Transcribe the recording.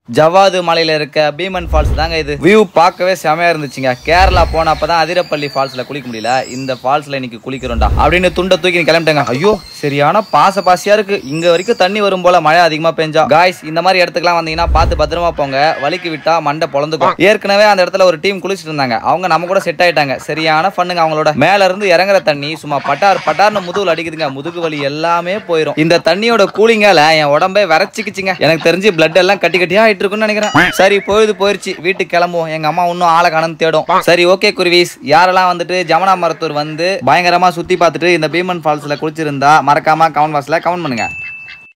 ஜவாது மலையில இருக்க பீமன் ஃபால்ஸ் தாங்க இது வியூ பார்க்கவே செமையா இருந்துச்சுங்க கேரளா போன அப்பதான் அதிரப்பள்ளி ஃபால்ஸ்ல குளிக்க முடியல இந்த ஃபால்ஸ்ல இன்னைக்கு குளிக்கிறோம்டா அப்படின்னு துண்டை தூக்கி நீ கிளம்பிட்டாங்க ஐயோ சரியான பாச பாசியா இருக்கு இங்க வரைக்கும் தண்ணி வரும் போல மழை அதிகமா பெஞ்சா காய்ஸ் இந்த மாதிரி இடத்துக்குலாம் வந்தீங்கன்னா பார்த்து பத்திரமா போங்க வலிக்கு விட்டா மண்டை பொழந்துக்கும் ஏற்கனவே அந்த இடத்துல ஒரு டீம் குளிச்சிட்டு இருந்தாங்க அவங்க நம்ம கூட செட் ஆயிட்டாங்க சரியான பண்ணுங்க அவங்களோட மேல இருந்து இறங்குற தண்ணி சும்மா பட்டார் பட்டார்னு முதுகுல அடிக்குதுங்க முதுகு வலி எல்லாமே போயிடும் இந்த தண்ணியோட கூலிங்கால என் உடம்பே விரைச்சிக்கிச்சுங்க எனக்கு தெரிஞ்சு பிளட் எல்லாம் கட்டி கட்டியா ஆயிட்டு இருக்குன்னு நினைக்கிறேன் சரி பொழுது போயிருச்சு வீட்டுக்கு கிளம்புவோம் எங்க அம்மா இன்னும் ஆளை காணன்னு தேடும் சரி ஓகே குருவீஸ் யாரெல்லாம் வந்துட்டு ஜமனா மரத்தூர் வந்து பயங்கரமா சுத்தி பார்த்துட்டு இந்த பீமன் ஃபால்ஸ்ல குளிச்சிருந்தா மறக்காம கமெண்ட் பாக்ஸ்ல கமெண்ட் பண்ணுங்க